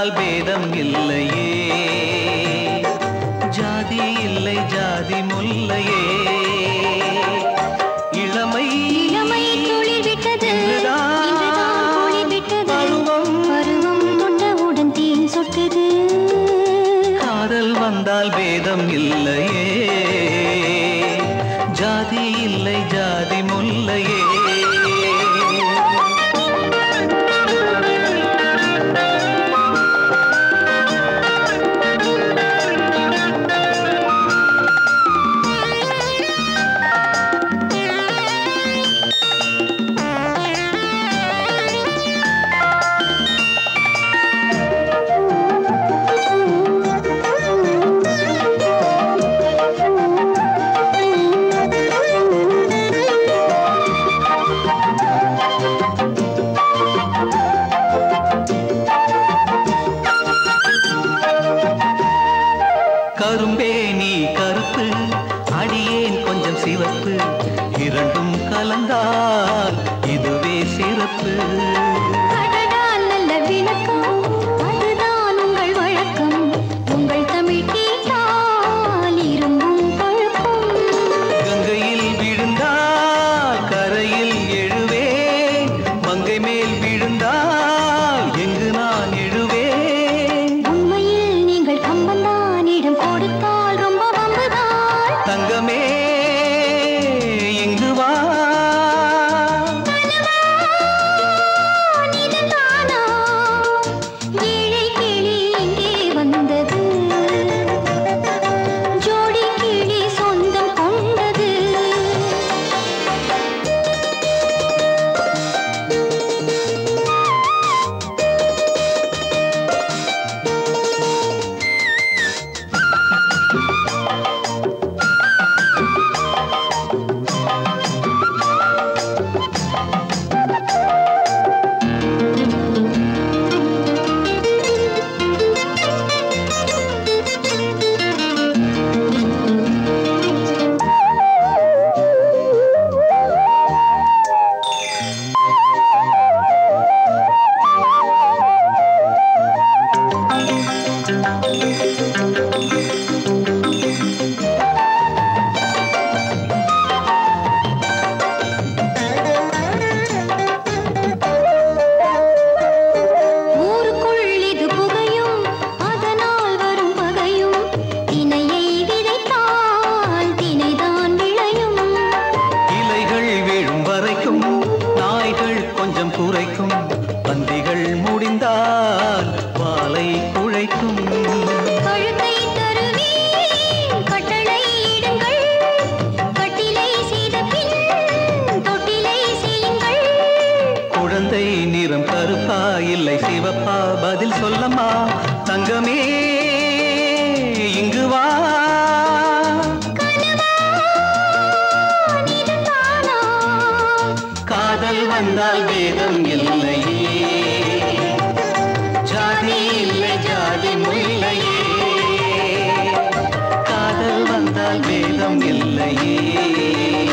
வந்தால் பேதம் இல்லையே ஜாதி இல்லை ஜாதி முல்லையே இளமை இளமை துளிர் விட்டது இன்றுதான் இன்றுதான் குளிர் விட்டது பருவம். பருவம் தொட்டவுடன் தேன் சொட்டது காதல் வந்தால் பேதம் இல்லையே ஜாதி இல்லை ஜாதி முல்லையே கரும்பே நீ கருப்பு அடியேன் கொஞ்சம் சிவப்பு இரண்டும் கலந்தால் இதுவே சிறப்பு அடடா நல்ல விளக்கம் அதுதான் உங்கள் வழக்கம் உங்கள் தமிழ் கேட்டால் இரும்பும் பழுக்கும் கங்கையில் விழுந்தால் கரையில் எழுவேன் மங்கை மேல் விழுந்தால் எங்கு நான் எழுவேன் உண்மையில் நீங்கள் கம்பந்தான் இடம் கொடுத்தால் ரொம்ப வம்புதான் தங்கமே இங்கு வா இதுதானா ஏழை கிளி இங்கே வந்தது ஜோடி கிளி சொந்தம் கொண்டது ஊருக்குள் இது புகையும் அதனால் வரும் பகையும் தினையை விதைத்தால் தினைதான் விளையும் இலைகள் வீழும் வரைக்கும் நாய்கள் கொஞ்சம் குறைக்கும் பந்திகள் முடிந்தால் வாலை குழைக்கும் கழுத்தை தருவேன் கட்டளை இடுங்கள் கட்டிலை செய்த பின் தொட்டிலை செய்யுங்கள் குழந்தை நிறம் கருப்பா இல்லை சிவப்பா பதில் சொல்லம்மா தங்கமே இங்கு வா இதுதானா காதல் வந்தால் வேதம் இல்லையே ஜாதி இல்லை ஜாதி முல்லையே காதல் வந்தால் வேதம் இல்லையே